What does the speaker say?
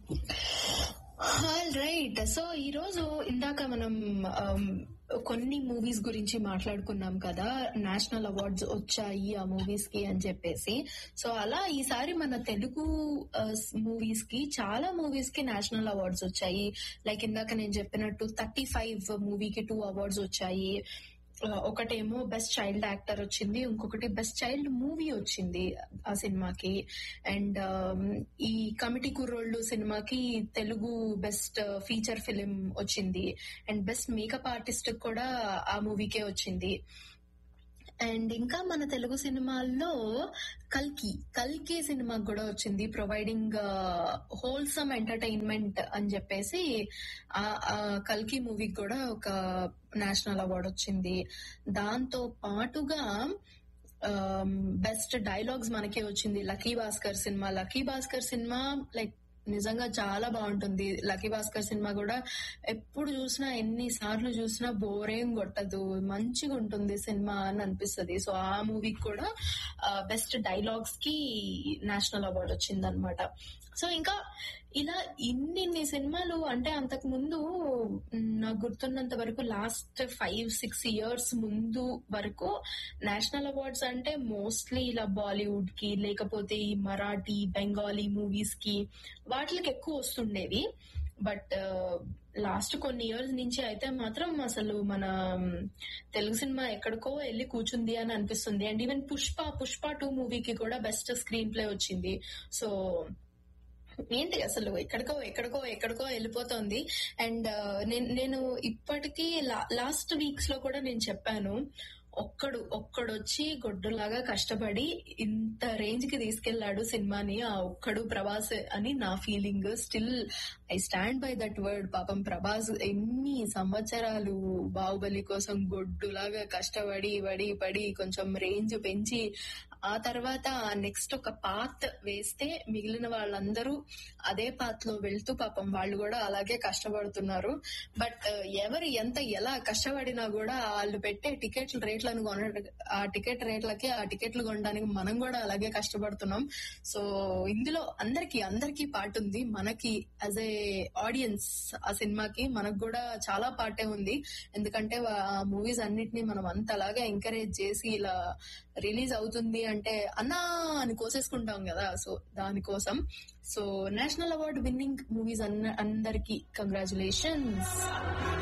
right so ఈ రోజు ఇందాక మనం um, కొన్ని మూవీస్ గురించి మాట్లాడుకున్నాం కదా నేషనల్ అవార్డ్స్ వచ్చాయి ఆ మూవీస్ కి అని చెప్పేసి సో అలా ఈసారి మన తెలుగు మూవీస్ కి చాలా మూవీస్ కి నేషనల్ అవార్డ్స్ వచ్చాయి లైక్ ఇందాక నేను చెప్పినట్టు థర్టీ ఫైవ్ మూవీకి టూ అవార్డ్స్ వచ్చాయి ఆ, ఒకటేమో బెస్ట్ చైల్డ్ యాక్టర్ వచ్చింది ఇంకొకటి బెస్ట్ చైల్డ్ మూవీ వచ్చింది ఆ సినిమాకి అండ్ ఈ కమిటీ కుర్రోళ్ళు సినిమాకి తెలుగు బెస్ట్ ఫీచర్ ఫిలిం వచ్చింది అండ్ బెస్ట్ మేకప్ ఆర్టిస్ట్ కూడా ఆ మూవీకే వచ్చింది అండ్ ఇంకా మన తెలుగు సినిమాల్లో కల్కి కల్కి సినిమాకి కూడా వచ్చింది ప్రొవైడింగ్ హోల్సమ్ ఎంటర్టైన్మెంట్ అని చెప్పేసి ఆ ఆ కల్కి మూవీకి కూడా ఒక నేషనల్ అవార్డు వచ్చింది దాంతో పాటుగా బెస్ట్ డైలాగ్స్ మనకే వచ్చింది లక్కీ భాస్కర్ సినిమా లక్కీ భాస్కర్ సినిమా లైక్ నిజంగా చాలా బాగుంటుంది లక్కీ భాస్కర్ సినిమా కూడా ఎప్పుడు చూసినా ఎన్ని సార్లు చూసినా బోరేం కొట్టదు మంచిగా ఉంటుంది సినిమా అని అనిపిస్తుంది సో ఆ మూవీకి కూడా బెస్ట్ డైలాగ్స్ కి నేషనల్ అవార్డు వచ్చిందనమాట సో ఇంకా ఇలా ఇన్ని సినిమాలు అంటే అంతకు ముందు మ్, నాకు గుర్తున్నంత వరకు లాస్ట్ ఫైవ్ సిక్స్ ఇయర్స్ ముందు వరకు నేషనల్ అవార్డ్స్ అంటే మోస్ట్లీ ఇలా బాలీవుడ్ కి లేకపోతే ఈ మరాఠీ బెంగాలీ మూవీస్ కి వాటికి ఎక్కువ వస్తుండేవి బట్ లాస్ట్ కొన్ని ఇయర్స్ నుంచి అయితే మాత్రం అసలు మన మ్, తెలుగు సినిమా ఎక్కడికో వెళ్ళి కూర్చుంది అని అనిపిస్తుంది and even Pushpa Pushpa two మూవీకి కూడా బెస్ట్ స్క్రీన్ ప్లే వచ్చింది సో ఏంటి అసలు ఎక్కడికో ఎక్కడికో ఎక్కడికో వెళ్ళిపోతుంది అండ్ నేను ఇప్పటికీ లాస్ట్ వీక్స్ లో కూడా నేను చెప్పాను ఒక్కడు ఒక్కడొచ్చి గొడ్డులాగా కష్టపడి ఇంత రేంజ్ కి తీసుకెళ్లాడు సినిమాని ఆ ఒక్కడు ప్రభాస్ అని నా feeling still I stand by that word పాపం ప్రభాస్ ఎన్ని సంవత్సరాలు బాహుబలి కోసం గొడ్డులాగా కష్టపడి పడి పడి కొంచెం రేంజ్ పెంచి ఆ తర్వాత నెక్స్ట్ ఒక పాత్ వేస్తే మిగిలిన వాళ్ళందరూ అదే పాత్ లో వెళ్తూ పాపం వాళ్ళు కూడా అలాగే కష్టపడుతున్నారు బట్ ఎవరు ఎంత ఎలా కష్టపడినా కూడా వాళ్ళు పెట్టే టికెట్ల రేట్లను కొన ఆ టికెట్ రేట్లకి ఆ టికెట్లు కొనడానికి మనం కూడా అలాగే కష్టపడుతున్నాం సో ఇందులో అందరికి అందరికి పార్ట్ ఉంది మనకి యాజ్ ఏ ఆడియన్స్ ఆ సినిమాకి మనకు కూడా చాలా పార్టే ఉంది ఎందుకంటే ఆ మూవీస్ అన్నిటిని మనం అంత అలాగే ఎంకరేజ్ చేసి ఇలా రిలీజ్ అవుతుంది అంటే అన్నా అని కోసేసుకుంటాం కదా సో దానికోసం so national award winning movies అందరికి కంగ్రాచులేషన్స్